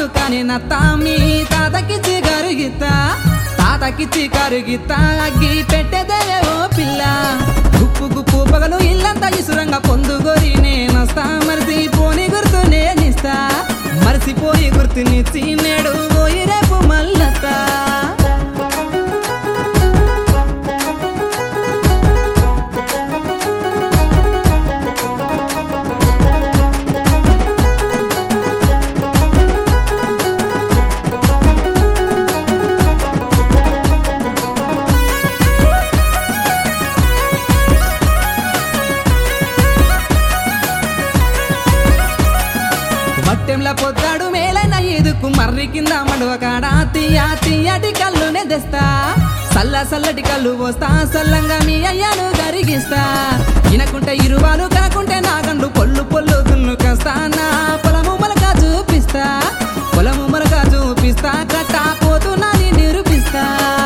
పట్టుకని నత్త మీ తాతకిచ్చి కరుగిత్త తాతకిచ్చి కరుగిత్త అగ్గి పెట్టేదేవే ఓ పిల్ల గుప్పు గుప్పు పగలు ఇల్లంతా ఇసురంగా పొందుగోరి నేనొస్తా మరిసిపోని గుర్తు నేనిస్తా మరిసిపోయి గుర్తునిచ్చి నేడు పోయి రేపు మల్లత్తా వట్టెంల పొద్దాడు మేలైన ఎదుకు మర్రి కింద మడువ కాడ తీయా తీయటి కళ్ళునే తెస్తా సల్ల సల్లటి కళ్ళు పోస్తా సల్లంగా మీ అయ్యాను గరిగిస్తా ఇనకుంటే ఇరువాలు కాకుంటే నాగండు పొల్లు పొల్లు దున్ను కస్తా నా పొలము మలక చూపిస్తా పొలము మలక చూపిస్తా కట్ట పోతున్నా నిరూపిస్తా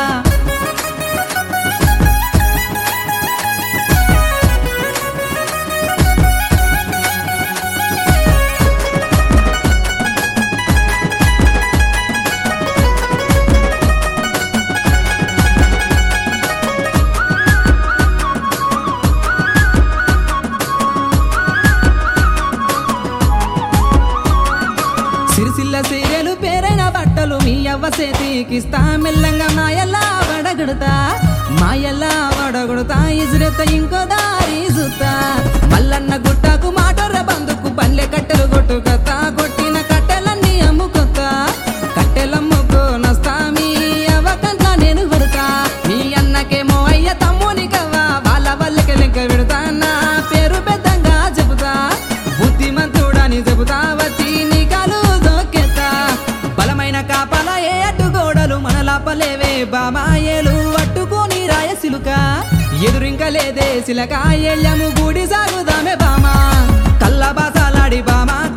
సిరిసిల్ల సీరియలు పేరైన బట్టలు మీ అవ్వ చేతికిస్తా మెల్లంగా మాయల్లా వడగడుతా మాయల్లా వడగొడతా ఇసురెత్త ఇంకో దారి చూస్తా మల్లన్న గుట్టకు మాటొర్ర బందుకు పల్లె కట్టెలు కొట్టుకొత్తా కొట్టిన కట్టెలన్నీ అమ్ముకొత్తా కట్టెలమ్ముకోనొస్తా మీ అవ్వ కంట్ల నేను కొడతా మీ అన్నకేమో అయ్య తమ్ముని కవ్వ వాళ్ళ వల్లకి లెక్క పెడతా నా పేరు పెద్దంగా చెబుతా బుద్ధిమంతుడని చెబుతా వచ్చి నీ కాలు దొక్కెత్తా బలమైన కాపల ఏ అడ్డుగోడలు మన లాపలేవే బామాయేలు అట్టుకొని రాయసిలుక ఎదురింక లేదే సిలక ఎళ్ళము గుడి సాగుదామే బామా కల్ల బాసాలాడి బామా